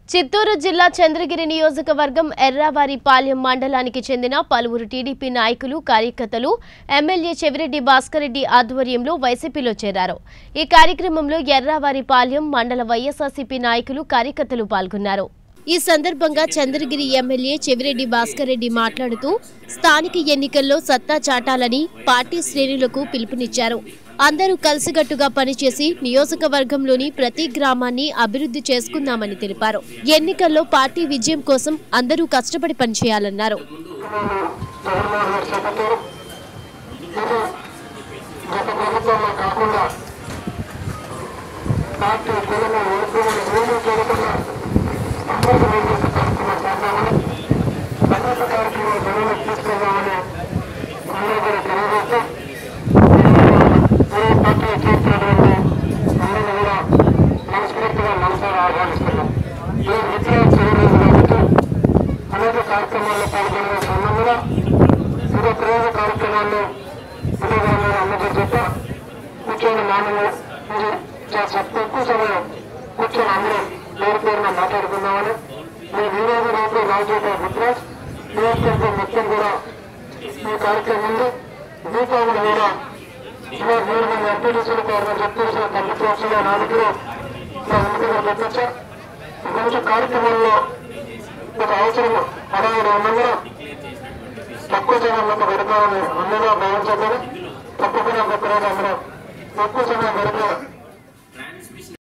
చిత్తూరు జిల్లా చంద్రగిరి నియోజకవర్గం ఎర్రావారిపాలెం మండలానికి చెందిన పలువురు టీడీపీ నాయకులు కార్యకర్తలు ఎమ్మెల్యే చెవిరెడ్డి భాస్కర్ రెడ్డి ఆధ్వర్యంలో వైసీపీలో చేరారు ఈ కార్యక్రమంలో ఎర్రావారిపాలెం మండల వైఎస్ఆర్సీపీ నాయకులు కార్యకర్తలు పాల్గొన్నారు ఈ సందర్భంగా చంద్రగిరి ఎమ్మెల్యే చెవిరెడ్డి భాస్కర్ రెడ్డి మాట్లాడుతూ స్థానిక ఎన్నికల్లో సత్తా చాటాలని పార్టీ శ్రేణులకు పిలుపునిచ్చారు అందరూ కలిసికట్టుగా పనిచేసి నియోజకవర్గంలోని ప్రతి గ్రామాన్ని అభివృద్ధి చేసుకుందామని తెలిపారు ఎన్నికల్లో పార్టీ విజయం కోసం అందరూ కష్టపడి పనిచేయాలన్నారు జగన్మోహన్ రెడ్డి చెప్పారు ఇది గత ప్రభుత్వంలో కాకుండా పార్టీ కులము ఓటులను ఏమీ చేయకుండా అందరికీ నిర్మించి కార్యక్రమం చేద్దామని అనేక కార్యక్రమాలు జనంలో తీసుకెళ్దామని అందరూ కూడా తెలియజేస్తూ ఏ పార్టీ చేస్తున్నటువంటి అందరినీ కూడా మనస్ఫూర్తిగా మనసారా ఆహ్వానిస్తున్నాం ఈ విద్యా చేయలేదు కాబట్టి అనేక కార్యక్రమాల్లో పాల్గొనే సందర్భంగా ఇదో ప్రయోగ కార్యక్రమాల్లో విజయవాడలో అమ్మకి చెప్ప కూర్చొని మానవులు ఇది చాలా తక్కువ సమయం కూర్చొని అందరూ పేరు పేరున మాట్లాడుకుందామని మీ వినియోగ రేపు రాజేట గుట్రాజ్ నియోజకవర్గం మొత్తం కూడా ఈ కార్యక్రమం ఉంది దీపావళి కూడా సుమారు మూడు మంది ఎంపీటీసీలు కోరిన చెప్పేసిన తల్లి ప్రోత్సవ నాలుగులో మా ఎన్నికలు పెట్టచ్చా మంచి కార్యక్రమాల్లో ఒక అవసరం అలాగే ఉన్నందున తక్కువ సమయంలో పెడతామని అందరూ భావించాలని తప్పకుండా ఒక్కరోజు అందరం ఎక్కువ సమయం పెడితే